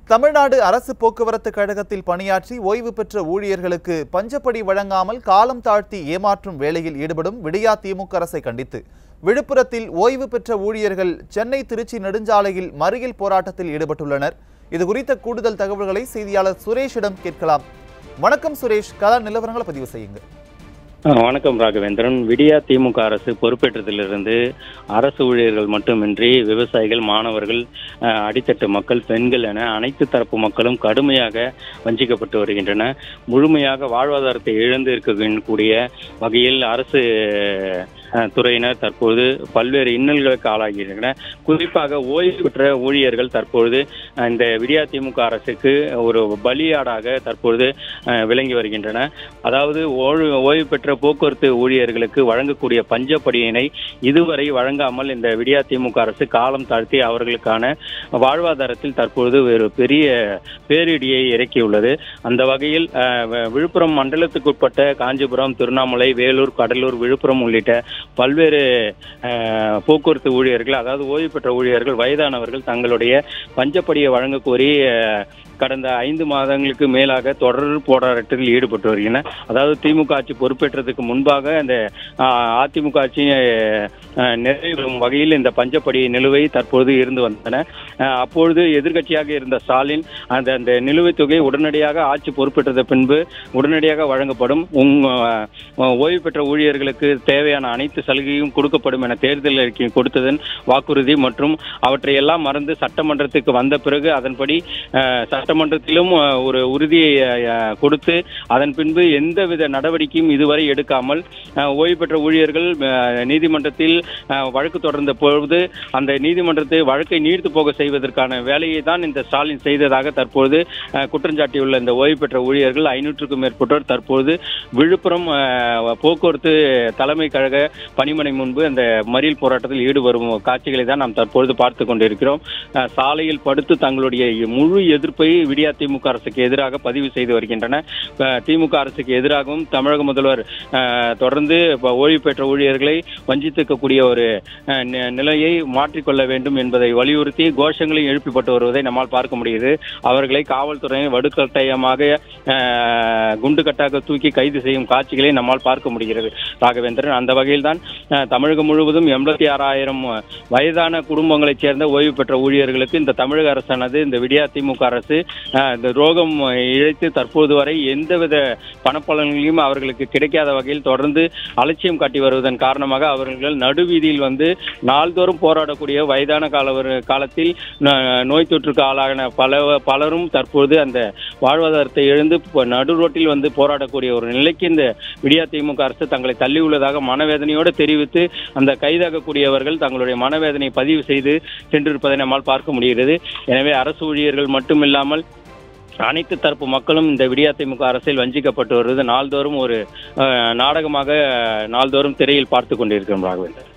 தமிழ்நாடு அரசு போக்குவரத்து கழகத்தில் பணியாற்றி ஓய்வு பெற்ற ஊழியர்களுக்கு பஞ்சப்படி வழங்காமல் காலம் தாழ்த்தி ஏமாற்றும் வேலையில் ஈடுபடும் விடியா திமுக அரசை கண்டித்து விழுப்புரத்தில் ஓய்வு பெற்ற ஊழியர்கள் சென்னை திருச்சி நெடுஞ்சாலையில் மறியல் போராட்டத்தில் ஈடுபட்டுள்ளனர் இது குறித்த கூடுதல் தகவல்களை செய்தியாளர் சுரேஷிடம் கேட்கலாம் வணக்கம் சுரேஷ் கலா நிலவரங்களை பதிவு செய்யுங்க ஆ, வணக்கம் ராகவேந்திரன் விடியா திமுக அரசு பொறுப்பேற்றதிலிருந்து அரசு ஊழியர்கள் மட்டுமின்றி விவசாயிகள் மாணவர்கள் ஆ, அடித்தட்டு மக்கள் பெண்கள் என அனைத்து தரப்பு மக்களும் கடுமையாக வஞ்சிக்கப்பட்டு வருகின்றன முழுமையாக வாழ்வாதாரத்தை இழந்து இருக்கக்கூடிய வகையில் அரசு ஆ, துறையினர் தற்போது பல்வேறு இன்னல்களுக்கு ஆளாகின்றன குறிப்பாக ஓய்வு பெற்ற ஊழியர்கள் தற்பொழுது ஆ, இந்த விடியா திமுக அரசுக்கு ஒரு பலியாடாக தற்பொழுது ஆ, விளங்கி வருகின்றன அதாவது ஓய்வு ஓய்வு பெற்ற போக்குவரத்து ஊழியர்களுக்கு வழங்கக்கூடிய பஞ்சப்படியினை இதுவரை வழங்காமல் இந்த விடியா திமுக அரசு காலம் தாழ்த்தி அவர்களுக்கான வாழ்வாதாரத்தில் தற்பொழுது ஒரு பெரிய பேரிடியை இறக்கியுள்ளது அந்த வகையில் அஹ், வ- விழுப்புரம் மண்டலத்துக்குட்பட்ட காஞ்சிபுரம் திருவண்ணாமலை வேலூர் கடலூர் விழுப்புரம் உள்ளிட்ட பல்வேறு அஹ், போக்குவரத்து ஊழியர்கள் அதாவது ஓய்வு பெற்ற ஊழியர்கள் வயதானவர்கள் தங்களுடைய பஞ்சப்படியை வழங்க கோரி அஹ், கடந்த ஐந்து மாதங்களுக்கு மேலாக தொடர் போராட்டத்தில் ஈடுபட்டு வருகின்றனர் அதாவது திமுக ஆட்சி பொறுப்பேற்றதுக்கு முன்பாக இந்த ஆஹ், அதிமுக ஆட்சி ஆஹ், நிறைவேறும் வகையில் இந்த பஞ்சப்படி நிலுவை தற்பொழுது இருந்து வந்தன ஆஹ், அப்பொழுது எதிர்க்கட்சியாக இருந்த ஸ்டாலின் அந்த அந்த நிலுவைத் தொகை உடனடியாக ஆட்சி பொறுப்பேற்ற பின்பு உடனடியாக வழங்கப்படும் உங்க ஆஹ், ஓய்வு பெற்ற ஊழியர்களுக்கு தேவையான அனைத்து சலுகையும் கொடுக்கப்படும் என தேர்தல் அறிக்கை கொடுத்ததன் வாக்குறுதி மற்றும் அவற்றை எல்லாம் மறந்து சட்டமன்றத்துக்கு வந்த பிறகு அதன்படி ஆஹ், சட்டமன்றத்திலும் ஆஹ், ஒரு உறுதியை ஆஹ், கொடுத்து அதன் பின்பு எந்தவித நடவடிக்கையும் இதுவரை எடுக்காமல் ஆஹ், ஓய்வு பெற்ற ஊழியர்கள் ஆஹ், நீதிமன்றத்தில் ஆஹ், வழக்கு தொடர்ந்த பொழுது அந்த நீதிமன்றத்தை வழக்கை நீர்த்து போக செய்வதற்கான வேலையை தான் இந்த ஸ்டாலின் செய்ததாக தற்போது ஆஹ், குற்றஞ்சாட்டியுள்ள இந்த ஓய்வு பெற்ற ஊழியர்கள் ஐநூற்றுக்கும் மேற்பட்டோர் தற்போது விழுப்புரம் ஆஹ், போக்குவரத்து தலைமை கழக பணிமனை முன்பு அந்த மறியல் போராட்டத்தில் ஈடுபடும் காட்சிகளை தான் நாம் தற்பொழுது பார்த்து கொண்டிருக்கிறோம் ஆஹ், சாலையில் படுத்து தங்களுடைய முழு எதிர்ப்பை விடியா திமுக அரசுக்கு எதிராக பதிவு செய்து வருகின்றன ஆஹ், திமுக அரசுக்கு எதிராகவும் தமிழக முதல்வர் ஆஹ், தொடர்ந்து இப்ப ஓய்வு பெற்ற ஊழியர்களை வஞ்சித்திருக்கக்கூடிய ஒரு ஆஹ், நி- நிலையை மாற்றிக்கொள்ள வேண்டும் என்பதை வலியுறுத்தி கோஷங்களும் எழுப்பப்பட்டு வருவதை நம்மால் பார்க்க முடியுது அவர்களை காவல்துறையின் வடுக்கட்டாயமாக ஆஹ், குண்டுகட்டாக தூக்கி கைது செய்யும் காட்சிகளை நம்மால் பார்க்க முடிகிறது ராகவேந்திரன் அந்த வகையில் தான் தமிழகம் முழுவதும் எண்பத்தி ஆறாயிரம் வயதான குடும்பங்களைச் சேர்ந்த ஓய்வு பெற்ற ஊழியர்களுக்கு இந்த தமிழக அரசானது இந்த விடியா திமுக அரசு ஆஹ், இந்த ரோகம் இழைத்து தற்போது வரை எந்தவித பணப்பலன்களையும் அவர்களுக்கு கிடைக்காத வகையில் தொடர்ந்து அலட்சியம் காட்டி வருவதன் காரணமாக அவர்கள் நடுவீதியில் வந்து நாள்தோறும் போராடக்கூடிய வயதான கால காலத்தில் ந- நோய் தொற்றுக்கு ஆளான பல பலரும் தற்போது அந்த வாழ்வாதாரத்தை இழந்து இப்ப நடு ரோட்டில் வந்து போராடக்கூடிய ஒரு நிலைக்கு இந்த விடியா திமுக அரசு தங்களை தள்ளியுள்ளதாக மனவேதனையோடு தெரிவித்து அந்த கைதாகக்கூடியவர்கள் தங்களுடைய மனவேதனை பதிவு செய்து சென்றிருப்பதை நம்மால் பார்க்க முடிகிறது எனவே அரசு ஊழியர்கள் மட்டுமில்லாமல் அனைத்து தரப்பு மக்களும் இந்த விடியா திமுக அரசில் வஞ்சிக்கப்பட்டு வருவது நாள்தோறும் ஒரு அஹ், நாடகமாக நாள்தோறும் திரையில் பார்த்து கொண்டிருக்கிறோம் ராகவேந்தர்